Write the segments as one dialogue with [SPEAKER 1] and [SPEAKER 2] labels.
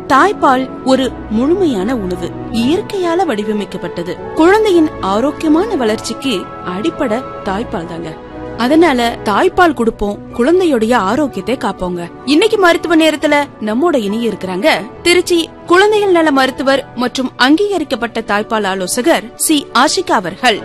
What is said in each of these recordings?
[SPEAKER 1] தாய்ப்பால் ஒரு முழுமையான உணவு இயற்கையால வடிவமைக்கப்பட்டது குழந்தையின் ஆரோக்கியமான வளர்ச்சிக்கு அடிப்படை தாய்ப்பால் தாங்க அதனால தாய்ப்பால் கொடுப்போம் குழந்தையுடைய ஆரோக்கியத்தை காப்போங்க இன்னைக்கு மருத்துவ நேரத்துல நம்மோட இணைய இருக்கிறாங்க திருச்சி குழந்தைகள் நல மருத்துவர் மற்றும் அங்கீகரிக்கப்பட்ட தாய்ப்பால் ஆலோசகர் சி ஆஷிகா அவர்கள்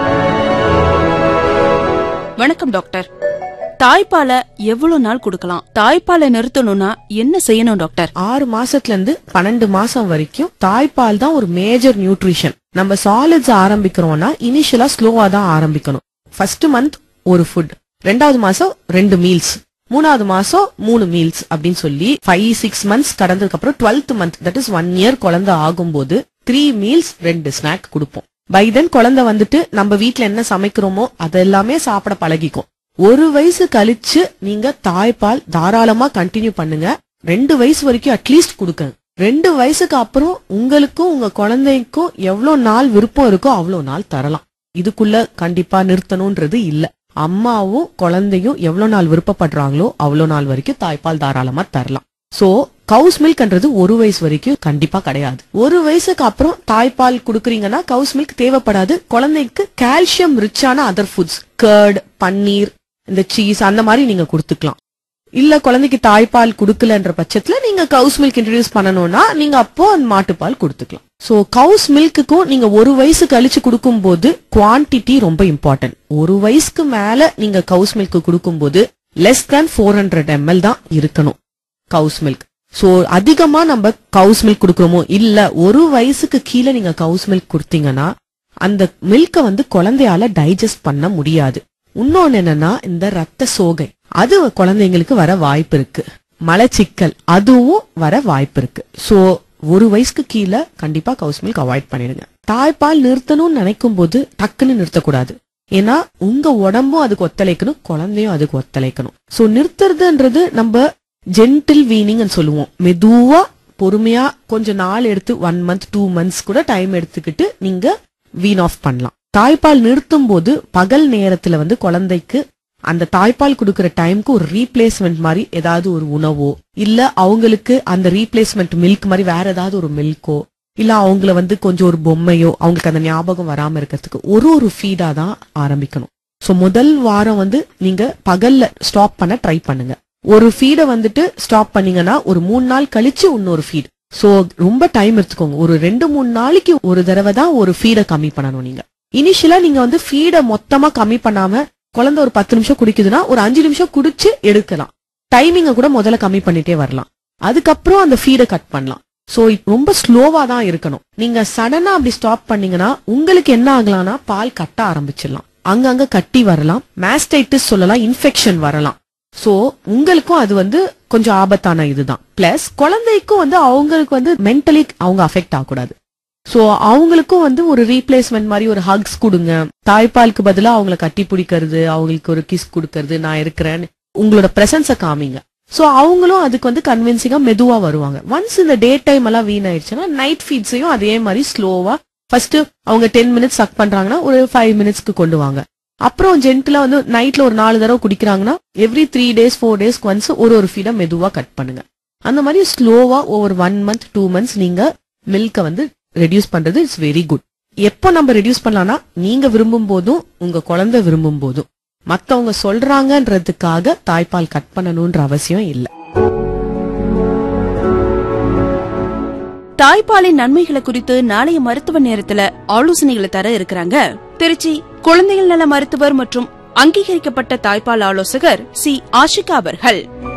[SPEAKER 1] வணக்கம் டாக்டர் தாய்ப்பால எவ்வளவு நாள் கொடுக்கலாம் தாய்ப்பாலை நிறுத்தணும்னா என்ன செய்யணும் டாக்டர்
[SPEAKER 2] ஆறு மாசத்துல இருந்து பன்னெண்டு மாசம் வரைக்கும் தாய்ப்பால் தான் ஒரு மேஜர் நியூட்ரிஷன் நம்ம சாலிட்ஸ் ஆரம்பிக்கிறோம்னா இனிஷியலா ஸ்லோவா தான் ஆரம்பிக்கணும் ஃபர்ஸ்ட் மந்த் ஒரு ஃபுட் ரெண்டாவது மாசம் ரெண்டு மீல்ஸ் மூணாவது மாசம் மூணு மீல்ஸ் அப்படின்னு சொல்லி ஃபைவ் சிக்ஸ் மந்த்ஸ் கடந்ததுக்கு அப்புறம் twelfth month that is one year குழந்தை ஆகும்போது த்ரீ மீல்ஸ் ரெண்டு ஸ்நாக் கொடுப்போம் பை தென் குழந்தை வந்துட்டு நம்ம வீட்ல என்ன சமைக்கிறோமோ அதெல்லாமே சாப்பிட பழகிக்கும் ஒரு வயசு கழிச்சு நீங்க தாய்ப்பால் தாராளமா கண்டினியூ பண்ணுங்க ரெண்டு வயசு வரைக்கும் அட்லீஸ்ட் கொடுங்க ரெண்டு வயசுக்கு அப்புறம் உங்களுக்கும் உங்க குழந்தைக்கும் எவ்வளவு நாள் விருப்பம் இருக்கோ அவ்வளவு நாள் தரலாம் இதுக்குள்ள கண்டிப்பா நிறுத்தணும்ன்றது இல்ல அம்மாவும் குழந்தையும் எவ்வளவு நாள் விருப்பப்படுறாங்களோ அவ்வளவு நாள் வரைக்கும் தாய்ப்பால் தாராளமா தரலாம் சோ கவுஸ் மில்க்ன்றது ஒரு வயசு வரைக்கும் கண்டிப்பா கிடையாது ஒரு வயசுக்கு அப்புறம் தாய்ப்பால் குடுக்குறீங்கன்னா கவுஸ் மில்க் தேவைப்படாது குழந்தைக்கு கால்சியம் ரிச்சான அதர் ஃபுட்ஸ் கர்ட் பன்னீர் இந்த சீஸ் அந்த மாதிரி நீங்க கொடுத்துக்கலாம் இல்ல குழந்தைக்கு தாய்ப்பால் குடுக்கலன்ற பட்சத்துல நீங்க கவுஸ் மில்க் இன்ட்ரடியூஸ் பண்ணணும்னா நீங்க அப்போ அந்த மாட்டுப்பால் கொடுத்துக்கலாம் சோ கவுஸ் மில்க்குக்கும் நீங்க ஒரு வயசு கழிச்சு கொடுக்கும்போது குவான்டிட்டி ரொம்ப இம்பார்ட்டன்ட் ஒரு வயசுக்கு மேல நீங்க கவுஸ் மில்க் கொடுக்கும்போது less than four hundred ML தான் இருக்கணும் கவுஸ் மில்க் சோ அதிகமா நம்ம கவுஸ் மில்க் கொடுக்கறோமோ இல்ல ஒரு வயசுக்கு கீழே நீங்க கவுஸ் மில்க் கொடுத்தீங்கன்னா அந்த மில்க வந்து குழந்தையால டைஜஸ்ட் பண்ண முடியாது இன்னொன்னு என்னன்னா இந்த ரத்த சோகை அது குழந்தைங்களுக்கு வர வாய்ப்பு இருக்கு மலச்சிக்கல் அதுவும் வர வாய்ப்பு இருக்கு சோ ஒரு வயசுக்கு கீழே கண்டிப்பா கவுஸ் மில்க் அவாய்ட் பண்ணிடுங்க தாய்ப்பால் நிறுத்தணும்னு நினைக்கும் போது டக்குன்னு நிறுத்தக்கூடாது ஏன்னா உங்க உடம்பும் அதுக்கு ஒத்துழைக்கணும் குழந்தையும் அதுக்கு ஒத்துழைக்கணும் சோ நிறுத்துறதுன்றது நம்ம ஜென்டில் வீனிங் சொல்லுவோம் மெதுவா பொறுமையா கொஞ்ச நாள் எடுத்து ஒன் மந்த் டூ மந்த்ஸ் கூட டைம் எடுத்துக்கிட்டு நீங்க வீன் ஆஃப் பண்ணலாம் தாய்ப்பால் நிறுத்தும் போது பகல் நேரத்துல வந்து குழந்தைக்கு அந்த தாய்ப்பால் கொடுக்கிற டைம்க்கு ஒரு ரீப்ளேஸ்மெண்ட் மாதிரி ஏதாவது ஒரு உணவோ இல்ல அவங்களுக்கு அந்த ரீப்ளேஸ்மெண்ட் மில்க் மாதிரி வேற ஏதாவது ஒரு மில்கோ இல்ல அவங்கள வந்து கொஞ்சம் ஒரு பொம்மையோ அவங்களுக்கு அந்த ஞாபகம் வராம இருக்கிறதுக்கு ஒரு ஒரு ஃபீடா தான் ஆரம்பிக்கணும் சோ முதல் வாரம் வந்து நீங்க பகல்ல ஸ்டாப் பண்ண ட்ரை பண்ணுங்க ஒரு ஃபீட வந்துட்டு ஸ்டாப் பண்ணீங்கன்னா ஒரு மூணு நாள் கழிச்சு இன்னொரு ஃபீட் சோ ரொம்ப டைம் எடுத்துக்கோங்க ஒரு ரெண்டு மூணு நாளைக்கு ஒரு தடவை தான் ஒரு ஃபீட கம்மி பண்ணணும் நீங்க இனிஷியலா நீங்க வந்து ஃபீட மொத்தமா கம்மி பண்ணாம குழந்தை ஒரு பத்து நிமிஷம் குடிக்குதுன்னா ஒரு அஞ்சு நிமிஷம் குடிச்சு எடுக்கலாம் டைமிங்க கூட முதல்ல கம்மி பண்ணிட்டே வரலாம் அதுக்கப்புறம் அந்த ஃபீட கட் பண்ணலாம் சோ ரொம்ப ஸ்லோவா தான் இருக்கணும் நீங்க சடனா அப்படி ஸ்டாப் பண்ணீங்கன்னா உங்களுக்கு என்ன ஆகலாம்னா பால் கட்ட ஆரம்பிச்சிடலாம் அங்கங்க கட்டி வரலாம் மாஸ்டைட்டிஸ் சொல்லலாம் இன்ஃபெக்ஷன் வரலாம் சோ உங்களுக்கும் அது வந்து கொஞ்சம் ஆபத்தான இதுதான் பிளஸ் குழந்தைக்கும் வந்து அவங்களுக்கு வந்து மென்டலி அவங்க அஃபெக்ட் ஆகக்கூடாது சோ அவங்களுக்கும் வந்து ஒரு ரீப்ளேஸ்மெண்ட் மாதிரி ஒரு ஹக்ஸ் கொடுங்க தாய்ப்பாலுக்கு பதிலா அவங்கள கட்டி பிடிக்கிறது அவங்களுக்கு ஒரு கிஸ் கொடுக்கறது நான் இருக்கிறேன்னு உங்களோட பிரசன்ஸ காமிங்க சோ அவங்களும் அதுக்கு வந்து கன்வின்சிங்கா மெதுவா வருவாங்க ஒன்ஸ் இந்த டே டைம் எல்லாம் வீணாயிடுச்சுன்னா நைட் ஃபீட்ஸையும் அதே மாதிரி ஸ்லோவா ஃபர்ஸ்ட் அவங்க டென் மினிட்ஸ் சக் பண்றாங்கன்னா ஒரு ஃபைவ் மினிட்ஸ்க்கு கொண்டு வாங்க அப்புறம் ஜென்டிலா வந்து நைட்ல ஒரு நாலு தடவை குடிக்கிறாங்கன்னா எவ்ரி த்ரீ டேஸ் ஃபோர் டேஸ்க்கு ஒன்ஸ் ஒரு ஒரு ஃபீடா மெதுவா கட் பண்ணுங்க அந்த மாதிரி ஸ்லோவா ஒவ்வொரு ஒன் மந்த் டூ மந்த்ஸ் நீங்க மில்க வந்து ரெடியூஸ் பண்றது இட்ஸ் வெரி குட் எப்போ நம்ம ரெடியூஸ் பண்ணலாம்னா நீங்க விரும்பும் போதும் உங்க குழந்தை விரும்பும் போதும் மத்தவங்க சொல்றாங்கன்றதுக்காக தாய்ப்பால் கட் பண்ணணும்ன்ற அவசியம் இல்ல
[SPEAKER 1] தாய்ப்பாலின் நன்மைகளை குறித்து நாளைய மருத்துவ நேரத்துல ஆலோசனைகளை தர இருக்கிறாங்க திருச்சி குழந்தைகள் நல மருத்துவர் மற்றும் அங்கீகரிக்கப்பட்ட தாய்ப்பால் ஆலோசகர் சி ஆஷிகா அவர்கள்